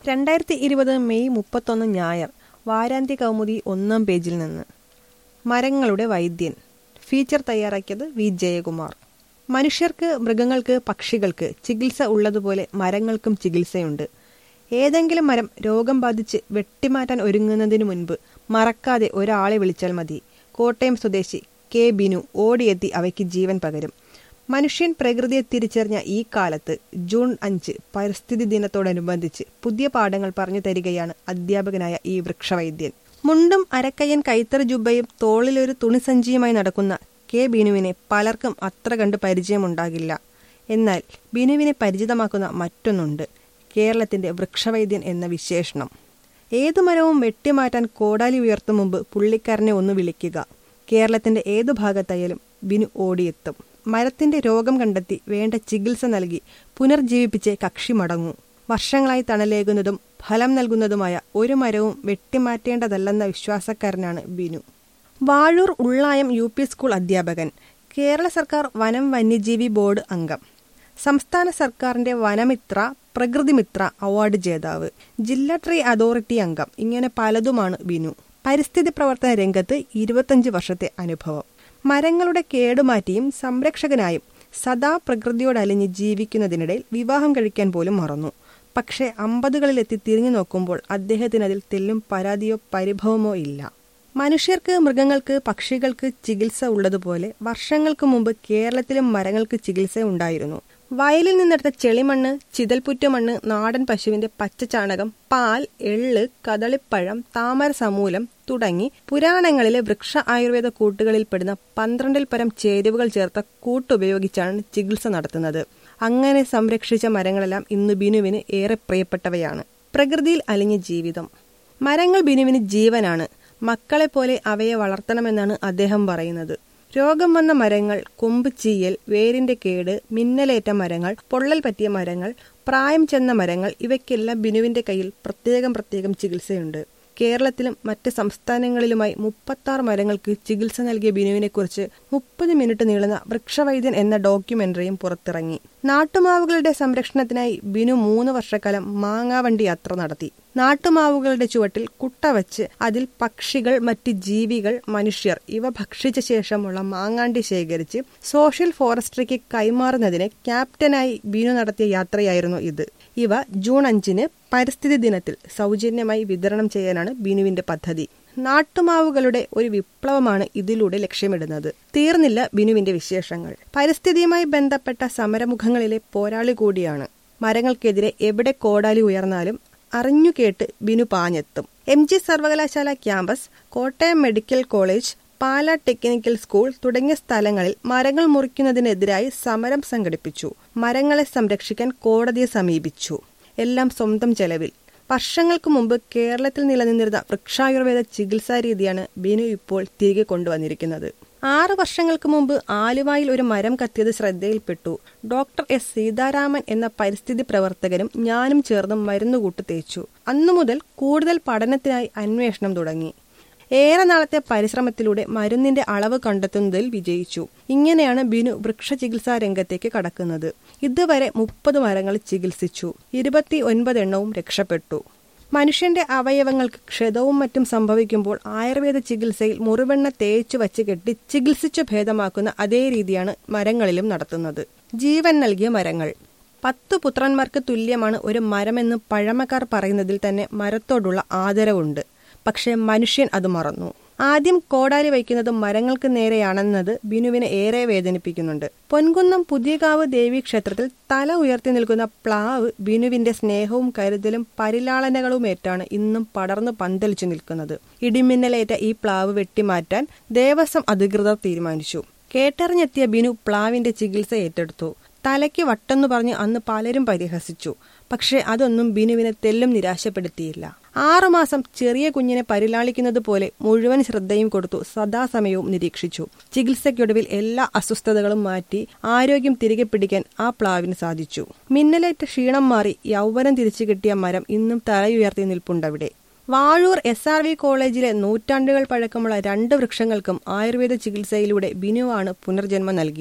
രണ്ടായിരത്തി ഇരുപത് മെയ് മുപ്പത്തൊന്ന് ഞായർ വാരാന്ത്യ കൗമുദി ഒന്നാം പേജിൽ നിന്ന് മരങ്ങളുടെ വൈദ്യൻ ഫീച്ചർ തയ്യാറാക്കിയത് വി ജയകുമാർ മനുഷ്യർക്ക് മൃഗങ്ങൾക്ക് പക്ഷികൾക്ക് ചികിത്സ ഉള്ളതുപോലെ മരങ്ങൾക്കും ചികിത്സയുണ്ട് ഏതെങ്കിലും മരം രോഗം ബാധിച്ച് വെട്ടിമാറ്റാൻ ഒരുങ്ങുന്നതിനു മുൻപ് മറക്കാതെ ഒരാളെ വിളിച്ചാൽ മതി കോട്ടയം സ്വദേശി കെ ബിനു ഓടിയെത്തി അവയ്ക്ക് ജീവൻ പകരും മനുഷ്യൻ പ്രകൃതിയെ തിരിച്ചറിഞ്ഞ ഈ കാലത്ത് ജൂൺ അഞ്ച് പരിസ്ഥിതി ദിനത്തോടനുബന്ധിച്ച് പുതിയ പാഠങ്ങൾ പറഞ്ഞു തരികയാണ് അധ്യാപകനായ ഈ വൃക്ഷവൈദ്യൻ മുണ്ടും അരക്കയ്യൻ കൈത്തറി ജുബയും തോളിലൊരു തുണിസഞ്ചിയുമായി നടക്കുന്ന കെ ബിനുവിനെ പലർക്കും അത്ര കണ്ട് പരിചയമുണ്ടാകില്ല എന്നാൽ ബിനുവിനെ പരിചിതമാക്കുന്ന മറ്റൊന്നുണ്ട് കേരളത്തിന്റെ വൃക്ഷവൈദ്യൻ എന്ന വിശേഷണം ഏതു മരവും വെട്ടിമാറ്റാൻ കോടാലി ഉയർത്തും മുമ്പ് പുള്ളിക്കാരനെ ഒന്ന് വിളിക്കുക കേരളത്തിന്റെ ഏതു ഭാഗത്തായാലും ബിനു ഓടിയെത്തും മരത്തിന്റെ രോഗം കണ്ടെത്തി വേണ്ട ചികിത്സ നൽകി പുനർജീവിപ്പിച്ച് കക്ഷി മടങ്ങൂ വർഷങ്ങളായി തണലേകുന്നതും ഫലം നൽകുന്നതുമായ ഒരു മരവും വെട്ടിമാറ്റേണ്ടതല്ലെന്ന വിശ്വാസക്കാരനാണ് Binu Vazhoor Ullayam U P school അധ്യാപകൻ കേരള സർക്കാർ വനം വന്യജീവി ബോർഡ് അംഗം സംസ്ഥാന സർക്കാരിന്റെ വനമിത്ര പ്രകൃതിമിത്ര അവാർഡ് ജേതാവ് ജില്ലാ ട്രീ അതോറിറ്റി അംഗം ഇങ്ങനെ പലതുമാണ് ബിനു പരിസ്ഥിതി പ്രവർത്തന രംഗത്ത് ഇരുപത്തഞ്ച് വർഷത്തെ അനുഭവം മരങ്ങളുടെ കേടുമാറ്റിയും സംരക്ഷകനായും സദാ പ്രകൃതിയോടലിഞ്ഞ് ജീവിക്കുന്നതിനിടയിൽ വിവാഹം കഴിക്കാൻ പോലും മറന്നു പക്ഷേ അമ്പതുകളിലെത്തി തിരിഞ്ഞു നോക്കുമ്പോൾ അദ്ദേഹത്തിന് അതിൽ തെല്ലും പരാതിയോ പരിഭവമോ ഇല്ല മനുഷ്യർക്ക് മൃഗങ്ങൾക്ക് പക്ഷികൾക്ക് ചികിത്സ ഉള്ളതുപോലെ വർഷങ്ങൾക്ക് മുമ്പ് കേരളത്തിലും മരങ്ങൾക്ക് ചികിത്സ ഉണ്ടായിരുന്നു വയലിൽ നിന്നെടുത്ത ചെളിമണ്ണ് ചിതൽപുറ്റുമണ്ണ് നാടൻ പശുവിന്റെ പച്ചചാണകം പാൽ എള്ള് കദളിപ്പഴം താമര സമൂലം തുടങ്ങി പുരാണങ്ങളിലെ വൃക്ഷ ആയുർവേദ കൂട്ടുകളിൽപ്പെടുന്ന പന്ത്രണ്ടിൽ പരം ചേരുവകൾ ചേർത്ത കൂട്ടുപയോഗിച്ചാണ് ചികിത്സ നടത്തുന്നത് അങ്ങനെ സംരക്ഷിച്ച മരങ്ങളെല്ലാം ഇന്ന് ബിനുവിന് ഏറെ പ്രിയപ്പെട്ടവയാണ് പ്രകൃതിയിൽ അലിഞ്ഞ ജീവിതം മരങ്ങൾ ബിനുവിന് ജീവനാണ് മക്കളെപ്പോലെ അവയെ വളർത്തണമെന്നാണ് അദ്ദേഹം പറയുന്നത് രോഗം വന്ന മരങ്ങൾ കൊമ്പ് ചീയൽ വേരിന്റെ കേട് മിന്നലേറ്റ മരങ്ങൾ പൊള്ളൽ പറ്റിയ മരങ്ങൾ പ്രായം ചെന്ന മരങ്ങൾ ഇവയ്ക്കെല്ലാം ബിനുവിന്റെ കയ്യിൽ പ്രത്യേകം പ്രത്യേകം ചികിത്സയുണ്ട് കേരളത്തിലും മറ്റ് സംസ്ഥാനങ്ങളിലുമായി മുപ്പത്താറ് മരങ്ങൾക്ക് ചികിത്സ നൽകിയ ബിനുവിനെക്കുറിച്ച് മുപ്പത് മിനിറ്റ് നീളുന്ന വൃക്ഷവൈദ്യൻ എന്ന ഡോക്യുമെന്ററിയും പുറത്തിറങ്ങി നാട്ടുമാവുകളുടെ സംരക്ഷണത്തിനായി ബിനു മൂന്ന് വർഷക്കാലം മാങ്ങാവണ്ടി യാത്ര നടത്തി നാട്ടുമാവുകളുടെ ചുവട്ടിൽ കുട്ട വച്ച് അതിൽ പക്ഷികൾ മറ്റ് ജീവികൾ മനുഷ്യർ ഇവ ഭക്ഷിച്ച ശേഷമുള്ള മാങ്ങാണ്ടി ശേഖരിച്ച് സോഷ്യൽ ഫോറസ്ട്രിക്ക് കൈമാറുന്നതിന് ക്യാപ്റ്റനായി ബിനു നടത്തിയ യാത്രയായിരുന്നു ഇത് ഇവ ജൂൺ അഞ്ചിന് പരിസ്ഥിതി ദിനത്തിൽ സൗജന്യമായി വിതരണം ചെയ്യാനാണ് ബിനുവിന്റെ പദ്ധതി നാട്ടുമാവുകളുടെ ഒരു വിപ്ലവമാണ് ഇതിലൂടെ ലക്ഷ്യമിടുന്നത് തീർന്നില്ല ബിനുവിന്റെ വിശേഷങ്ങൾ പരിസ്ഥിതിയുമായി ബന്ധപ്പെട്ട സമരമുഖങ്ങളിലെ പോരാളി കൂടിയാണ് മരങ്ങൾക്കെതിരെ എവിടെ കോടാലി ഉയർന്നാലും അറിഞ്ഞുകേട്ട് ബിനു പാഞ്ഞെത്തും എം ജി സർവകലാശാല campus Kottayam medical college Pala technical school തുടങ്ങിയ സ്ഥലങ്ങളിൽ മരങ്ങൾ മുറിക്കുന്നതിനെതിരായി സമരം സംഘടിപ്പിച്ചു മരങ്ങളെ സംരക്ഷിക്കാൻ കോടതിയെ സമീപിച്ചു എല്ലാം സ്വന്തം ചെലവിൽ വർഷങ്ങൾക്ക് മുമ്പ് കേരളത്തിൽ നിലനിന്നിരുന്ന വൃക്ഷായുർവേദ ചികിത്സാ രീതിയാണ് ബിനു ഇപ്പോൾ തിരികെ കൊണ്ടുവന്നിരിക്കുന്നത് ആറ് വർഷങ്ങൾക്ക് മുമ്പ് ആലുവായിൽ ഒരു മരം കത്തിയത് ശ്രദ്ധയിൽപ്പെട്ടു ഡോക്ടർ എസ് സീതാരാമൻ എന്ന പരിസ്ഥിതി പ്രവർത്തകനും ഞാനും ചേർന്ന് മരുന്നുകൂട്ട് തേച്ചു അന്നു മുതൽ കൂടുതൽ പഠനത്തിനായി അന്വേഷണം തുടങ്ങി ഏറെ നാളത്തെ പരിശ്രമത്തിലൂടെ മരുന്നിന്റെ അളവ് കണ്ടെത്തുന്നതിൽ വിജയിച്ചു ഇങ്ങനെയാണ് ബിനു വൃക്ഷ ചികിത്സാ രംഗത്തേക്ക് കടക്കുന്നത് ഇതുവരെ മുപ്പത് മരങ്ങൾ ചികിത്സിച്ചു ഇരുപത്തി ഒൻപത് എണ്ണവും രക്ഷപ്പെട്ടു മനുഷ്യന്റെ അവയവങ്ങൾക്ക് ക്ഷതവും മറ്റും സംഭവിക്കുമ്പോൾ ആയുർവേദ ചികിത്സയിൽ മുറിവെണ്ണ തേച്ചു വച്ച് കെട്ടി ചികിത്സിച്ചു ഭേദമാക്കുന്ന അതേ രീതിയാണ് മരങ്ങളിലും നടത്തുന്നത് ജീവൻ നൽകിയ മരങ്ങൾ പത്തു പുത്രന്മാർക്ക് തുല്യമാണ് ഒരു മരമെന്ന് പഴമക്കാർ പറയുന്നതിൽ തന്നെ മരത്തോടുള്ള ആദരവുണ്ട് പക്ഷേ മനുഷ്യൻ അത് മറന്നു ആദ്യം കോടാലി വയ്ക്കുന്നത് മരങ്ങൾക്ക് നേരെയാണെന്നത് ബിനുവിനെ ഏറെ വേദനിപ്പിക്കുന്നുണ്ട് പൊൻകുന്നം പുതിയകാവ് ദേവി ക്ഷേത്രത്തിൽ തല ഉയർത്തി നിൽക്കുന്ന പ്ലാവ് ബിനുവിന്റെ സ്നേഹവും കരുതലും പരിലാളനകളുമേറ്റാണ് ഇന്നും പടർന്നു പന്തലിച്ചു നിൽക്കുന്നത് ഇടിമിന്നലേറ്റ ഈ പ്ലാവ് വെട്ടിമാറ്റാൻ ദേവസ്വം അധികൃതർ തീരുമാനിച്ചു കേട്ടറിഞ്ഞെത്തിയ ബിനു പ്ലാവിന്റെ ചികിത്സ ഏറ്റെടുത്തു തലയ്ക്ക് വട്ടെന്നു പറഞ്ഞ് അന്ന് പലരും പരിഹസിച്ചു പക്ഷേ അതൊന്നും ബിനുവിനെ തെല്ലും നിരാശപ്പെടുത്തിയില്ല ആറുമാസം ചെറിയ കുഞ്ഞിനെ പരിലാളിക്കുന്നത് പോലെ മുഴുവൻ ശ്രദ്ധയും കൊടുത്തു സദാസമയവും നിരീക്ഷിച്ചു ചികിത്സയ്ക്കൊടുവിൽ എല്ലാ അസ്വസ്ഥതകളും മാറ്റി ആരോഗ്യം തിരികെ പിടിക്കാൻ ആ പ്ലാവിന് സാധിച്ചു മിന്നലേറ്റ ക്ഷീണം മാറി യൗവനം തിരിച്ചു കിട്ടിയ മരം ഇന്നും തലയുയർത്തി നിൽപ്പുണ്ടവിടെ വാഴൂർ എസ് ആർ വി കോളേജിലെ നൂറ്റാണ്ടുകൾ പഴക്കമുള്ള രണ്ട് വൃക്ഷങ്ങൾക്കും ആയുർവേദ ചികിത്സയിലൂടെ ബിനുവാണ് പുനർജന്മം നൽകിയത്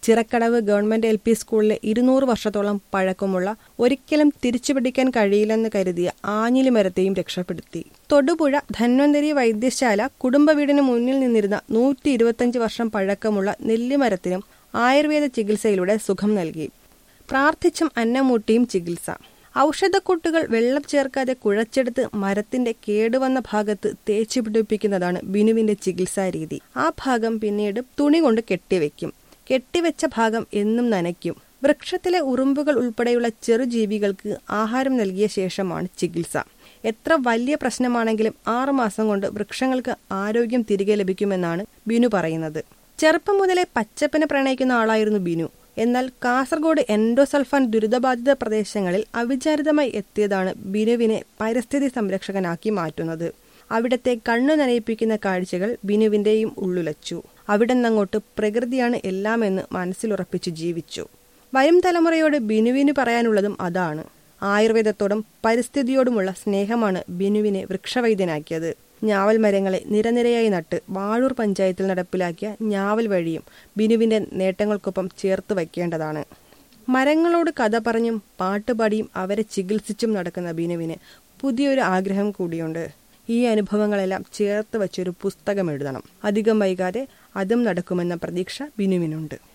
ചിറക്കടവ് ഗവൺമെന്റ് എൽ പി സ്കൂളിലെ ഇരുന്നൂറ് വർഷത്തോളം പഴക്കമുള്ള ഒരിക്കലും തിരിച്ചുപിടിക്കാൻ കഴിയില്ലെന്ന് കരുതിയ ആഞ്ഞിലിമരത്തെയും രക്ഷപ്പെടുത്തി തൊടുപുഴ ധന്വന്തരി വൈദ്യശാല കുടുംബ വീടിന് മുന്നിൽ നിന്നിരുന്ന നൂറ്റി ഇരുപത്തഞ്ച് വർഷം പഴക്കമുള്ള നെല്ലിമരത്തിനും ആയുർവേദ ചികിത്സയിലൂടെ സുഖം നൽകി പ്രാർത്ഥിച്ചും അന്നമൂട്ടിയും ചികിത്സ ഔഷധക്കൂട്ടുകൾ വെള്ളം ചേർക്കാതെ കുഴച്ചെടുത്ത് മരത്തിന്റെ കേടുവന്ന ഭാഗത്ത് തേച്ചു പിടിപ്പിക്കുന്നതാണ് ബിനുവിന്റെ ചികിത്സാ രീതി ആ ഭാഗം പിന്നീട് തുണി കൊണ്ട് കെട്ടിവെക്കും കെട്ടിവെച്ച ഭാഗം എന്നും നനയ്ക്കും വൃക്ഷത്തിലെ ഉറുമ്പുകൾ ഉൾപ്പെടെയുള്ള ചെറുജീവികൾക്ക് ആഹാരം നൽകിയ ശേഷമാണ് ചികിത്സ എത്ര വലിയ പ്രശ്നമാണെങ്കിലും ആറുമാസം കൊണ്ട് വൃക്ഷങ്ങൾക്ക് ആരോഗ്യം തിരികെ ലഭിക്കുമെന്നാണ് ബിനു പറയുന്നത് ചെറുപ്പം മുതലേ പച്ചപ്പിനെ പ്രണയിക്കുന്ന ആളായിരുന്നു ബിനു എന്നാൽ കാസർഗോഡ് എൻഡോസൾഫാൻ ദുരിതബാധിത പ്രദേശങ്ങളിൽ അവിചാരിതമായി എത്തിയതാണ് ബിനുവിനെ പരിസ്ഥിതി സംരക്ഷകനാക്കി മാറ്റുന്നത് അവിടത്തെ കണ്ണു നനയിപ്പിക്കുന്ന കാഴ്ചകൾ ബിനുവിന്റെയും ഉള്ളുലച്ചു അവിടെ നിന്നങ്ങോട്ട് പ്രകൃതിയാണ് എല്ലാമെന്ന് മനസ്സിലുറപ്പിച്ചു ജീവിച്ചു വരും തലമുറയോട് ബിനുവിന് പറയാനുള്ളതും അതാണ് ആയുർവേദത്തോടും പരിസ്ഥിതിയോടുമുള്ള സ്നേഹമാണ് ബിനുവിനെ വൃക്ഷവൈദ്യനാക്കിയത് ഞാവൽ മരങ്ങളെ നിരനിരയായി നട്ട് വാഴൂർ പഞ്ചായത്തിൽ നടപ്പിലാക്കിയ ഞാവൽ വഴിയും ബിനുവിന്റെ നേട്ടങ്ങൾക്കൊപ്പം ചേർത്ത് വയ്ക്കേണ്ടതാണ് മരങ്ങളോട് കഥ പറഞ്ഞും പാട്ടുപാടിയും അവരെ ചികിത്സിച്ചും നടക്കുന്ന ബിനുവിന് പുതിയൊരു ആഗ്രഹം കൂടിയുണ്ട് ഈ അനുഭവങ്ങളെല്ലാം ചേർത്ത് വച്ചൊരു പുസ്തകം എഴുതണം അധികം വൈകാതെ അതും നടക്കുമെന്ന പ്രതീക്ഷ ബിനുവിനുണ്ട്